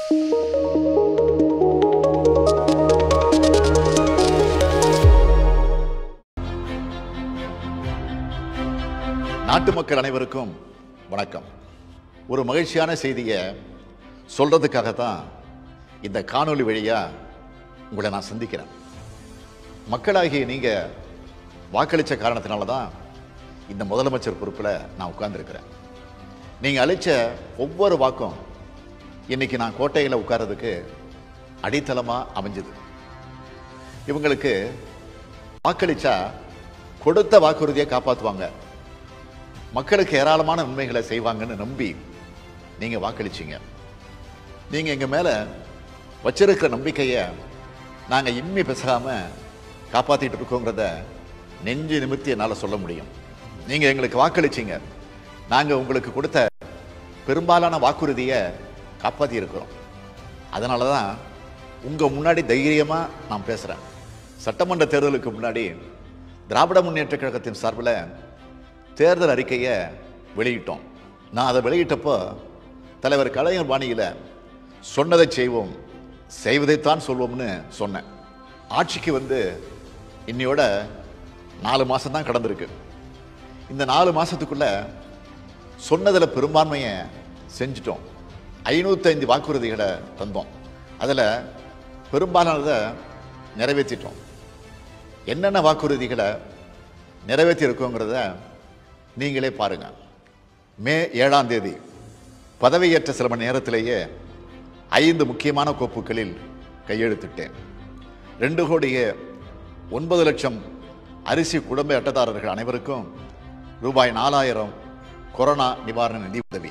நாட்டு மக்கள் அனைவருக்கும் வணக்கம் ஒரு மகிழ்ச்சியான செய்தியை சொல்றதுக்காக தான் இந்த காணொளி வழியா உங்களை நான் சந்திக்கிறேன் மக்களாகிய நீங்க வாக்களிச்ச காரணத்தினால தான் இந்த முதலமைச்சர் பொறுப்பில் நான் உட்கார்ந்துருக்கிறேன் நீங்க அளிச்ச ஒவ்வொரு வாக்கும் இன்னைக்கு நான் கோட்டையில் உட்கார்றதுக்கு அடித்தளமா அமைஞ்சது இவங்களுக்கு வாக்களிச்சா கொடுத்த வாக்குறுதியை காப்பாற்றுவாங்க மக்களுக்கு ஏராளமான நன்மைகளை செய்வாங்கன்னு நம்பி நீங்க வாக்களிச்சீங்க நீங்க எங்க மேல வச்சிருக்கிற நம்பிக்கையை நாங்க இம்மி பேசாம காப்பாத்திட்டு இருக்கோங்கிறத நெஞ்சு நிமிர்த்தி என்னால சொல்ல முடியும் நீங்க எங்களுக்கு வாக்களிச்சீங்க நாங்க உங்களுக்கு கொடுத்த பெரும்பாலான வாக்குறுதியை காப்பாத்தி இருக்கிறோம் அதனால தான் உங்க முன்னாடி தைரியமா நான் பேசுறேன் சட்டமன்ற தேர்தலுக்கு முன்னாடி திராவிட முன்னேற்ற கழகத்தின் சார்பில் தேர்தல் அறிக்கையை வெளியிட்டோம் நான் அதை வெளியிட்டப்போ தலைவர் கலைஞர் பாணியில் சொன்னதை செய்வோம் செய்வதைத்தான் சொல்வோம்னு சொன்னேன் ஆட்சிக்கு வந்து இன்னையோட நாலு மாதம் தான் கடந்திருக்கு இந்த நாலு மாதத்துக்குள்ள சொன்னதில் பெரும்பான்மையை செஞ்சிட்டோம் ஐநூத்தைந்து வாக்குறுதிகளை தந்தோம் அதில் பெரும்பாலானதை நிறைவேற்றிட்டோம் என்னென்ன வாக்குறுதிகளை நிறைவேற்றி இருக்கோங்கிறத நீங்களே பாருங்க மே ஏழாம் தேதி பதவியேற்ற சில மணி நேரத்திலேயே ஐந்து முக்கியமான கோப்புகளில் கையெழுத்திட்டேன் ரெண்டு கோடியே ஒன்பது லட்சம் அரிசி குடும்ப அட்டைதாரர்கள் அனைவருக்கும் ரூபாய் நாலாயிரம் கொரோனா நிவாரண நிதி உதவி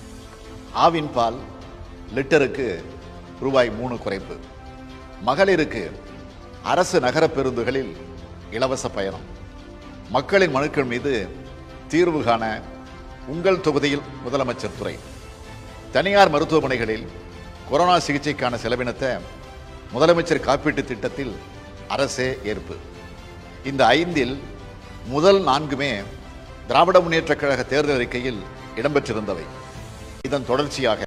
ஆவின் பால் லிட்டருக்கு ரூபாய் மூணு குறைப்பு மகளிருக்கு அரசு நகர பேருந்துகளில் இலவச பயணம் மக்களின் மனுக்கள் மீது தீர்வு காண உங்கள் தொகுதியில் முதலமைச்சர் துறை தனியார் மருத்துவமனைகளில் கொரோனா சிகிச்சைக்கான செலவினத்தை முதலமைச்சர் காப்பீட்டு திட்டத்தில் அரசே ஏற்பு இந்த ஐந்தில் முதல் நான்குமே திராவிட முன்னேற்ற கழக தேர்தல் அறிக்கையில் இடம்பெற்றிருந்தவை இதன் தொடர்ச்சியாக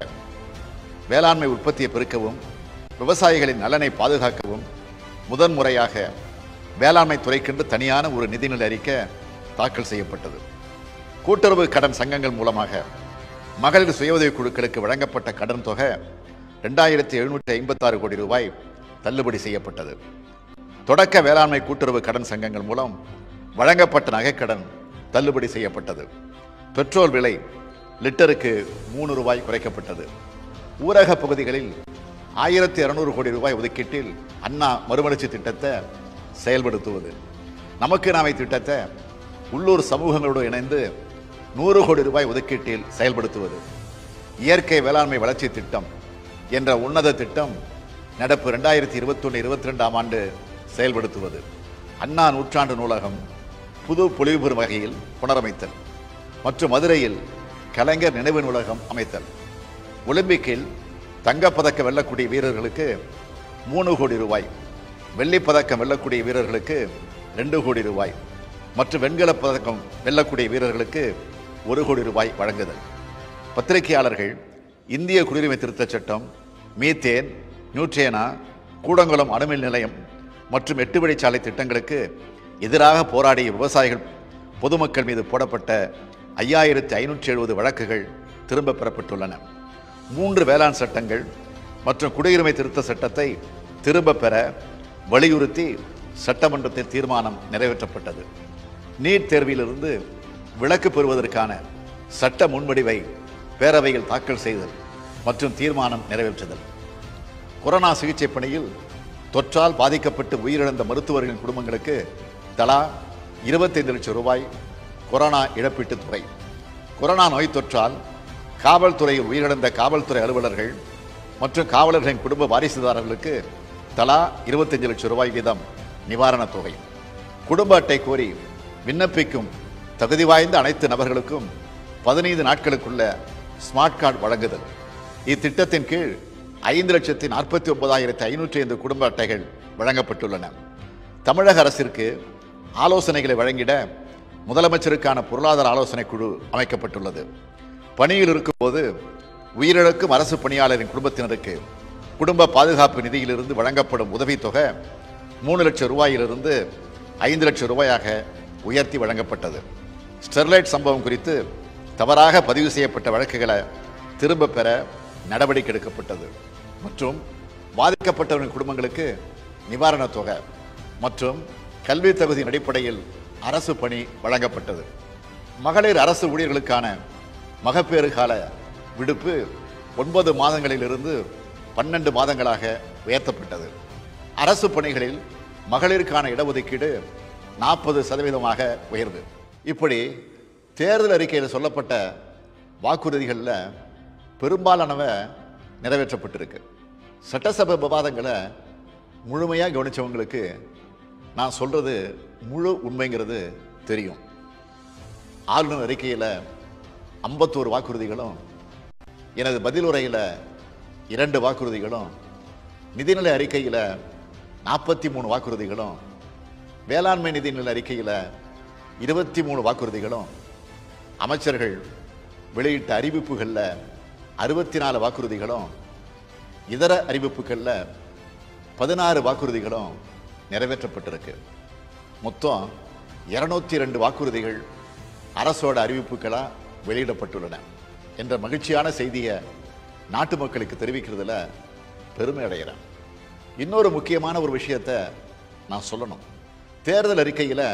வேளாண்மை உற்பத்தியை பெருக்கவும் விவசாயிகளின் நலனை பாதுகாக்கவும் முதன்முறையாக வேளாண்மை துறைக்கென்று தனியான ஒரு நிதிநிலை அறிக்கை தாக்கல் செய்யப்பட்டது கூட்டுறவு கடன் சங்கங்கள் மூலமாக மகளிர் சுய உதவிக் குழுக்களுக்கு வழங்கப்பட்ட கடன் தொகை ரெண்டாயிரத்தி எழுநூற்றி ஐம்பத்தாறு கோடி ரூபாய் தள்ளுபடி செய்யப்பட்டது தொடக்க வேளாண்மை கூட்டுறவு கடன் சங்கங்கள் மூலம் வழங்கப்பட்ட நகைக்கடன் தள்ளுபடி செய்யப்பட்டது பெட்ரோல் விலை லிட்டருக்கு மூணு ரூபாய் குறைக்கப்பட்டது ஊரக பகுதிகளில் ஆயிரத்தி இருநூறு கோடி ரூபாய் ஒதுக்கீட்டில் அண்ணா மறுமலர்ச்சி திட்டத்தை செயல்படுத்துவது நமக்கு நாமை திட்டத்தை உள்ளூர் சமூகங்களோடு இணைந்து நூறு கோடி ரூபாய் ஒதுக்கீட்டில் செயல்படுத்துவது இயற்கை வேளாண்மை வளர்ச்சி திட்டம் என்ற உன்னத திட்டம் நடப்பு ரெண்டாயிரத்தி இருபத்தொன்று இருபத்தி ரெண்டாம் ஆண்டு செயல்படுத்துவது அண்ணா நூற்றாண்டு நூலகம் புது பொலிவு பெறும் வகையில் புனரமைத்தல் மற்றும் மதுரையில் கலைஞர் நினைவு நூலகம் அமைத்தல் ஒலிம்பிக்கில் தங்கப்பதக்கம் வெல்லக்கூடிய வீரர்களுக்கு மூணு கோடி ரூபாய் வெள்ளிப்பதக்கம் வெல்லக்கூடிய வீரர்களுக்கு ரெண்டு கோடி ரூபாய் மற்றும் வெண்கலப் பதக்கம் வெல்லக்கூடிய வீரர்களுக்கு ஒரு கோடி ரூபாய் வழங்குதல் பத்திரிகையாளர்கள் இந்திய குடியுரிமை திருத்தச் சட்டம் மீத்தேன் நியூட்ரேனா கூடங்குளம் அணுமின் நிலையம் மற்றும் எட்டு வழிச்சாலை திட்டங்களுக்கு எதிராக போராடிய விவசாயிகள் பொதுமக்கள் மீது போடப்பட்ட ஐயாயிரத்தி ஐநூற்றி எழுபது வழக்குகள் திரும்ப பெறப்பட்டுள்ளன மூன்று வேளாண் சட்டங்கள் மற்றும் குடியுரிமை திருத்த சட்டத்தை திரும்ப பெற வலியுறுத்தி சட்டமன்றத்தில் தீர்மானம் நிறைவேற்றப்பட்டது நீட் தேர்விலிருந்து விலக்கு பெறுவதற்கான சட்ட முன்வடிவை பேரவையில் தாக்கல் செய்தல் மற்றும் தீர்மானம் நிறைவேற்றுதல் கொரோனா சிகிச்சை பணியில் தொற்றால் பாதிக்கப்பட்டு உயிரிழந்த மருத்துவர்களின் குடும்பங்களுக்கு தலா இருபத்தைந்து லட்சம் ரூபாய் கொரோனா இழப்பீட்டுத் தொகை கொரோனா நோய் தொற்றால் காவல்துறையில் உயிரிழந்த காவல்துறை அலுவலர்கள் மற்றும் காவலர்களின் குடும்ப வாரிசுதாரர்களுக்கு தலா இருபத்தஞ்சு லட்சம் ரூபாய் வீதம் நிவாரணத் தொகை குடும்ப அட்டை கோரி விண்ணப்பிக்கும் தகுதி வாய்ந்த அனைத்து நபர்களுக்கும் பதினைந்து நாட்களுக்குள்ள ஸ்மார்ட் கார்டு வழங்குதல் இத்திட்டத்தின் கீழ் ஐந்து லட்சத்தி நாற்பத்தி ஒன்பதாயிரத்தி ஐநூற்றி ஐந்து குடும்ப அட்டைகள் வழங்கப்பட்டுள்ளன தமிழக அரசிற்கு ஆலோசனைகளை வழங்கிட முதலமைச்சருக்கான பொருளாதார ஆலோசனை குழு அமைக்கப்பட்டுள்ளது பணியில் இருக்கும்போது உயிரிழக்கும் அரசு பணியாளரின் குடும்பத்தினருக்கு குடும்ப பாதுகாப்பு நிதியிலிருந்து வழங்கப்படும் உதவித்தொகை மூணு லட்சம் ரூபாயிலிருந்து ஐந்து லட்சம் ரூபாயாக உயர்த்தி வழங்கப்பட்டது ஸ்டெர்லைட் சம்பவம் குறித்து தவறாக பதிவு செய்யப்பட்ட வழக்குகளை திரும்பப் பெற நடவடிக்கை எடுக்கப்பட்டது மற்றும் பாதிக்கப்பட்டவர்களின் குடும்பங்களுக்கு நிவாரணத் தொகை மற்றும் கல்வி தகுதியின் அடிப்படையில் அரசு பணி வழங்கப்பட்டது மகளிர் அரசு ஊழியர்களுக்கான மகப்பேறு கால விடுப்பு ஒன்பது மாதங்களிலிருந்து பன்னெண்டு மாதங்களாக உயர்த்தப்பட்டது அரசு பணிகளில் மகளிருக்கான இடஒதுக்கீடு நாற்பது சதவீதமாக உயர்வு இப்படி தேர்தல் அறிக்கையில் சொல்லப்பட்ட வாக்குறுதிகளில் பெரும்பாலானவை நிறைவேற்றப்பட்டிருக்கு சட்டசபை விவாதங்களை முழுமையாக கவனிச்சவங்களுக்கு நான் சொல்றது முழு உண்மைங்கிறது தெரியும் ஆளுநர் அறிக்கையில் ஐம்பத்தோரு வாக்குறுதிகளும் எனது பதில் உரையில் இரண்டு வாக்குறுதிகளும் நிதிநிலை அறிக்கையில் நாற்பத்தி மூணு வாக்குறுதிகளும் வேளாண்மை நிதிநிலை அறிக்கையில் இருபத்தி மூணு வாக்குறுதிகளும் அமைச்சர்கள் வெளியிட்ட அறிவிப்புகளில் அறுபத்தி நாலு வாக்குறுதிகளும் இதர அறிவிப்புகளில் பதினாறு வாக்குறுதிகளும் நிறைவேற்றப்பட்டிருக்கு மொத்தம் இருநூத்தி ரெண்டு வாக்குறுதிகள் அரசோட அறிவிப்புகளாக வெளியிடப்பட்டுள்ளன என்ற மகிழ்ச்சியான செய்தியை நாட்டு மக்களுக்கு தெரிவிக்கிறதுல பெருமை அடைகிறேன் இன்னொரு முக்கியமான ஒரு விஷயத்தை நான் சொல்லணும் தேர்தல் அறிக்கையில்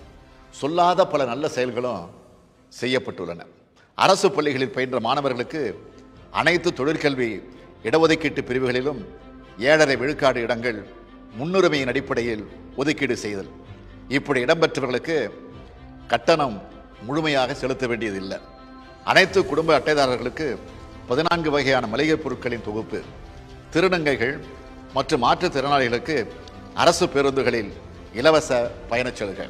சொல்லாத பல நல்ல செயல்களும் செய்யப்பட்டுள்ளன அரசு பள்ளிகளில் பயின்ற மாணவர்களுக்கு அனைத்து தொழிற்கல்வி இடஒதுக்கீட்டு பிரிவுகளிலும் ஏழரை விழுக்காடு இடங்கள் முன்னுரிமையின் அடிப்படையில் ஒதுக்கீடு செய்தல் இப்படி இடம்பெற்றவர்களுக்கு கட்டணம் முழுமையாக செலுத்த வேண்டியதில்லை அனைத்து குடும்ப அட்டைதாரர்களுக்கு பதினான்கு வகையான மளிகைப் பொருட்களின் தொகுப்பு திருநங்கைகள் மற்றும் மாற்றுத்திறனாளிகளுக்கு அரசு பேருந்துகளில் இலவச பயணச் சலுகை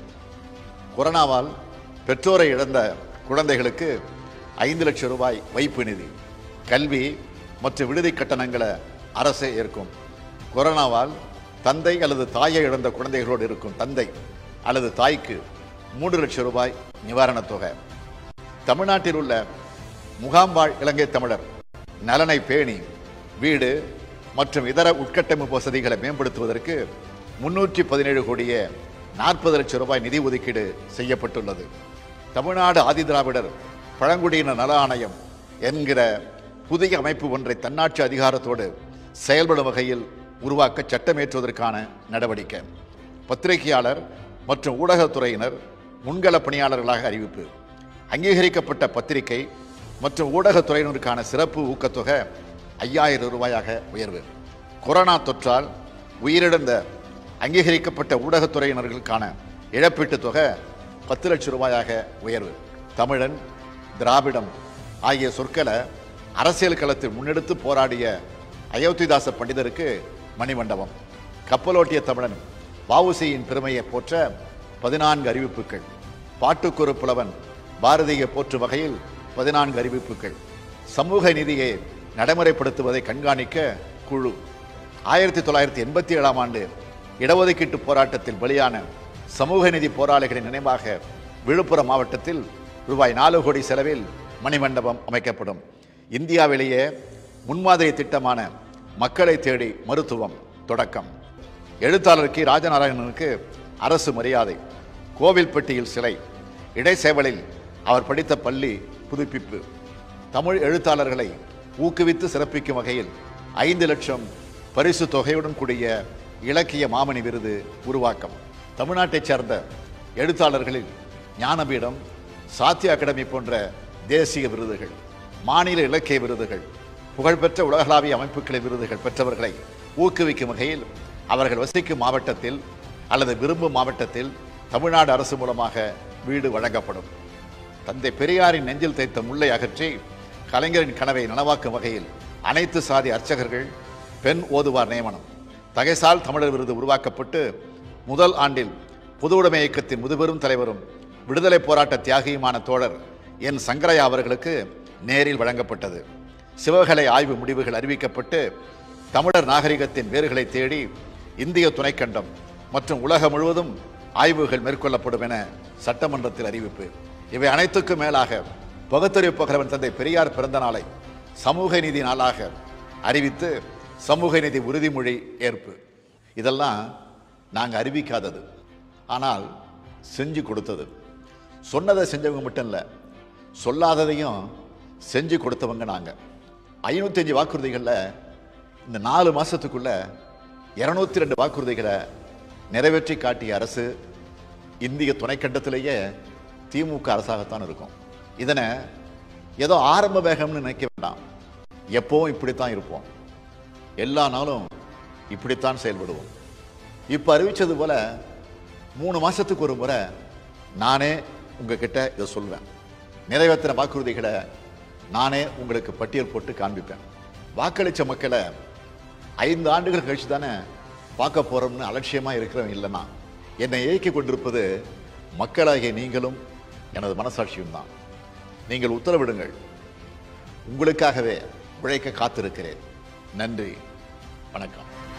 கொரோனாவால் பெற்றோரை இழந்த குழந்தைகளுக்கு ஐந்து லட்சம் ரூபாய் வைப்பு நிதி கல்வி மற்றும் விடுதி கட்டணங்களை அரசே ஏற்கும் கொரோனாவால் தந்தை அல்லது தாயை இழந்த குழந்தைகளோடு இருக்கும் தந்தை அல்லது தாய்க்கு மூன்று லட்சம் ரூபாய் நிவாரணத் தொகை தமிழ்நாட்டில் உள்ள முகாம்பாள் இலங்கை தமிழர் நலனை பேணி வீடு மற்றும் இதர உட்கட்டமைப்பு வசதிகளை மேம்படுத்துவதற்கு முன்னூற்றி பதினேழு கோடியே நாற்பது லட்சம் ரூபாய் நிதி ஒதுக்கீடு செய்யப்பட்டுள்ளது தமிழ்நாடு ஆதிதிராவிடர் பழங்குடியினர் நல ஆணையம் என்கிற புதிய அமைப்பு ஒன்றை தன்னாட்சி அதிகாரத்தோடு செயல்படும் வகையில் உருவாக்க சட்டமேற்றுவதற்கான நடவடிக்கை பத்திரிகையாளர் மற்றும் ஊடகத்துறையினர் முன்கள பணியாளர்களாக அறிவிப்பு அங்கீகரிக்கப்பட்ட பத்திரிகை மற்றும் ஊடகத்துறையினருக்கான சிறப்பு ஊக்கத்தொகை ஐயாயிரம் ரூபாயாக உயர்வு கொரோனா தொற்றால் உயிரிழந்த அங்கீகரிக்கப்பட்ட ஊடகத்துறையினர்களுக்கான இழப்பீட்டுத் தொகை பத்து லட்சம் ரூபாயாக உயர்வு தமிழன் திராவிடம் ஆகிய சொற்களை அரசியல் களத்தில் முன்னெடுத்து போராடிய அயோத்திதாச பண்டிதருக்கு மணிமண்டபம் கப்பலோட்டிய தமிழன் வஉசியின் பெருமையை போற்ற பதினான்கு அறிவிப்புகள் பாட்டுக்கொரு புலவன் பாரதியை போற்றும் வகையில் பதினான்கு அறிவிப்புகள் சமூக நீதியை நடைமுறைப்படுத்துவதை கண்காணிக்க குழு ஆயிரத்தி தொள்ளாயிரத்தி எண்பத்தி ஏழாம் ஆண்டு இடஒதுக்கீட்டு போராட்டத்தில் பலியான சமூக நீதி போராளிகளின் நினைவாக விழுப்புரம் மாவட்டத்தில் ரூபாய் நாலு கோடி செலவில் மணிமண்டபம் அமைக்கப்படும் இந்தியாவிலேயே முன்மாதிரி திட்டமான மக்களை தேடி மருத்துவம் தொடக்கம் எழுத்தாளர் கி ராஜநாராயணனுக்கு அரசு மரியாதை கோவில்பட்டியில் சிலை இடைச்சேவலில் அவர் படித்த பள்ளி புதுப்பிப்பு தமிழ் எழுத்தாளர்களை ஊக்குவித்து சிறப்பிக்கும் வகையில் ஐந்து லட்சம் பரிசு தொகையுடன் கூடிய இலக்கிய மாமணி விருது உருவாக்கம் தமிழ்நாட்டைச் சேர்ந்த எழுத்தாளர்களில் ஞானபீடம் சாத்திய அகாடமி போன்ற தேசிய விருதுகள் மாநில இலக்கிய விருதுகள் புகழ்பெற்ற உலகளாவிய அமைப்புகளின் விருதுகள் பெற்றவர்களை ஊக்குவிக்கும் வகையில் அவர்கள் வசிக்கும் மாவட்டத்தில் அல்லது விரும்பும் மாவட்டத்தில் தமிழ்நாடு அரசு மூலமாக வீடு வழங்கப்படும் தந்தை பெரியாரின் நெஞ்சில் தைத்த முல்லை அகற்றி கலைஞரின் கனவை நனவாக்கும் வகையில் அனைத்து சாதி அர்ச்சகர்கள் பெண் ஓதுவார் நியமனம் தகைசால் தமிழர் விருது உருவாக்கப்பட்டு முதல் ஆண்டில் பொது உடைமை இயக்கத்தின் முதுபெரும் தலைவரும் விடுதலை போராட்ட தியாகியுமான தோழர் என் சங்கரையா அவர்களுக்கு நேரில் வழங்கப்பட்டது சிவகலை ஆய்வு முடிவுகள் அறிவிக்கப்பட்டு தமிழர் நாகரிகத்தின் வேர்களை தேடி இந்திய துணைக்கண்டம் மற்றும் உலகம் முழுவதும் ஆய்வுகள் மேற்கொள்ளப்படும் என சட்டமன்றத்தில் அறிவிப்பு இவை அனைத்துக்கும் மேலாக பகுத்தறிவு பகலவன் தந்தை பெரியார் பிறந்த நாளை சமூக நீதி நாளாக அறிவித்து சமூக நீதி உறுதிமொழி ஏற்பு இதெல்லாம் நாங்கள் அறிவிக்காதது ஆனால் செஞ்சு கொடுத்தது சொன்னதை செஞ்சவங்க மட்டும் இல்லை சொல்லாததையும் செஞ்சு கொடுத்தவங்க நாங்கள் ஐநூத்தஞ்சு வாக்குறுதிகளில் இந்த நாலு மாதத்துக்குள்ள இரநூத்தி ரெண்டு வாக்குறுதிகளை நிறைவேற்றி காட்டிய அரசு இந்திய துணைக்கண்டத்திலேயே திமுக அரசாகத்தான் இருக்கும் இதனை ஏதோ ஆரம்ப வேகம்னு நினைக்க வேண்டாம் எப்பவும் இப்படித்தான் இருப்போம் எல்லா நாளும் இப்படித்தான் செயல்படுவோம் இப்போ அறிவிச்சது போல மூணு மாசத்துக்கு ஒரு முறை நானே உங்ககிட்ட இதை சொல்வேன் நிறைவேற்றின வாக்குறுதிகளை நானே உங்களுக்கு பட்டியல் போட்டு காண்பிப்பேன் வாக்களித்த மக்களை ஐந்து ஆண்டுகள் கழிச்சு தானே பார்க்க போறோம்னு அலட்சியமா இருக்கிறவன் இல்லைன்னா என்னை இயக்கி கொண்டிருப்பது மக்களாகிய நீங்களும் எனது மனசாட்சியும் தான் நீங்கள் உத்தரவிடுங்கள் உங்களுக்காகவே உழைக்க காத்திருக்கிறேன் நன்றி வணக்கம்